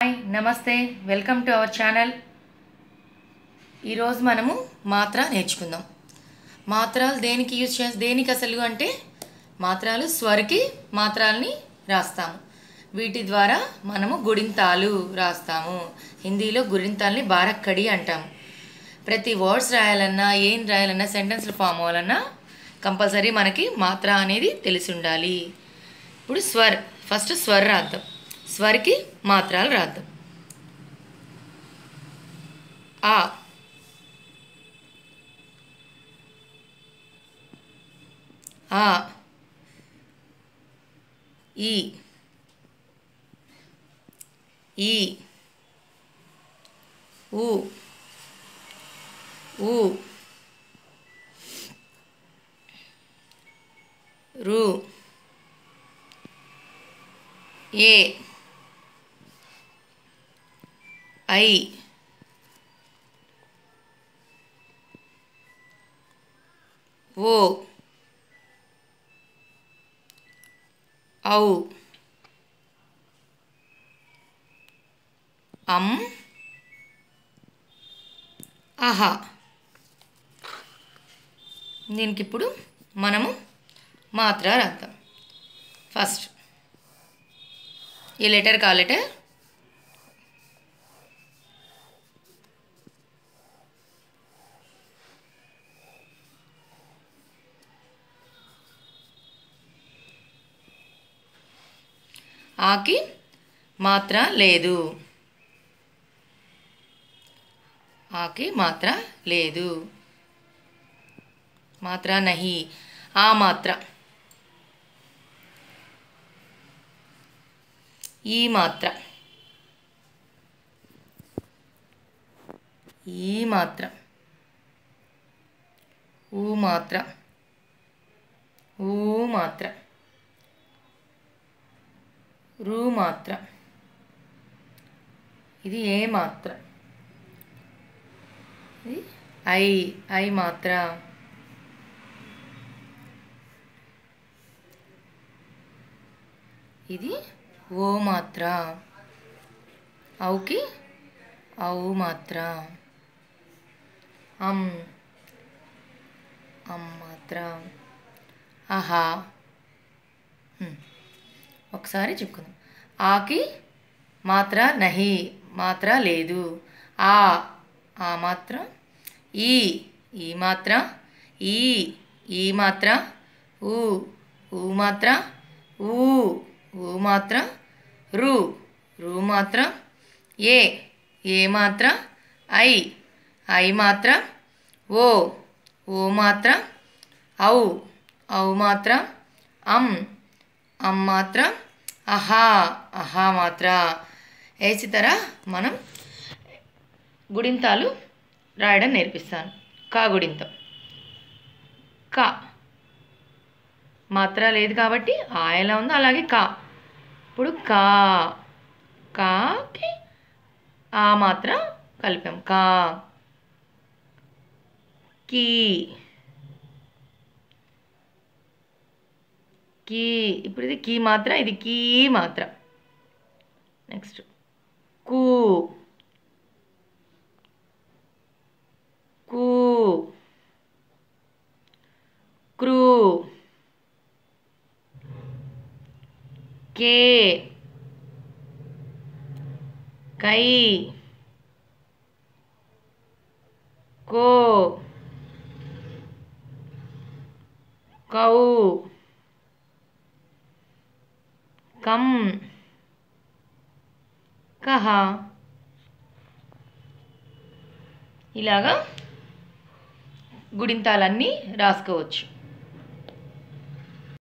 Hi నమస్తే welcome to our channel ఈరోజు మనము మాత్ర నేర్చుకుందాం మాత్రాలు దేనికి యూజ్ చేస్తాం దేనికి అసలు అంటే మాత్రాలు స్వరికి మాత్రాలని రాస్తాము వీటి ద్వారా మనము గుడింతాలు రాస్తాము హిందీలో గుడింతాలని బారక్కడి అంటాము ప్రతి వర్డ్స్ రాయాలన్నా ఏం రాయాలన్నా సెంటెన్స్లు ఫామ్ అవ్వాలన్నా కంపల్సరీ మనకి మాత్ర అనేది తెలిసి ఉండాలి ఇప్పుడు స్వర్ ఫస్ట్ స్వర్ రాద్దాం స్వర్కి మాత్రాలు రాద్దాం ఆ ఆ ఈ ఈ ఊ ఊ రు ఏ ఐ ఓ ఔ అం ఆహా దీనికి ఇప్పుడు మనము మాత్ర రాద్దాం ఫస్ట్ ఈ లెటర్ కా లెటర్ ఆకి మాత్ర లేదు ఆకి మాత్ర లేదు మాత్ర నహి ఆ మాత్ర ఈ మాత్ర ఈ మాత్ర ఊ మాత్ర ఊ మాత్ర రు మాత్ర ఇది ఏ మాత్ర ఇది ఐ ఐ మాత్ర ఇది ఓ మాత్ర ఔకి ఔ మాత్ర అం అం మాత్ర ఆహా హ్మ్. ఒకసారి చెప్పుకుందాం ఆకి మాత్ర నహి మాత్ర లేదు ఆ ఆ మాత్ర ఈ ఈ మాత్ర ఈ ఈ మాత్ర ఊ ఊ మాత్ర ఊ ఊ మాత్ర రు రు మాత్ర ఏ ఏ మాత్ర ఐ ఐ మాత్ర ఓ ఓ మాత్ర ఔ ఔ మాత్ర అం అం మాత్ర అహా అహా మాత్ర వేసి తర మనం గుడింతాలు రాయడం నేర్పిస్తాను కా గుడింతం కా మాత్ర లేదు కాబట్టి ఆ ఎలా ఉందో అలాగే కా ఇప్పుడు కా కాకి ఆ మాత్ర కలిపాం కా కీ కీ ఇప్పుడు ఇది కీ మాత్ర ఇది కీ మాత్ర నెక్స్ట్ కూ కూ క్రూ కే కై కో కౌ కం కహ ఇలాగా గుడింతాలన్నీ రాసుకోవచ్చు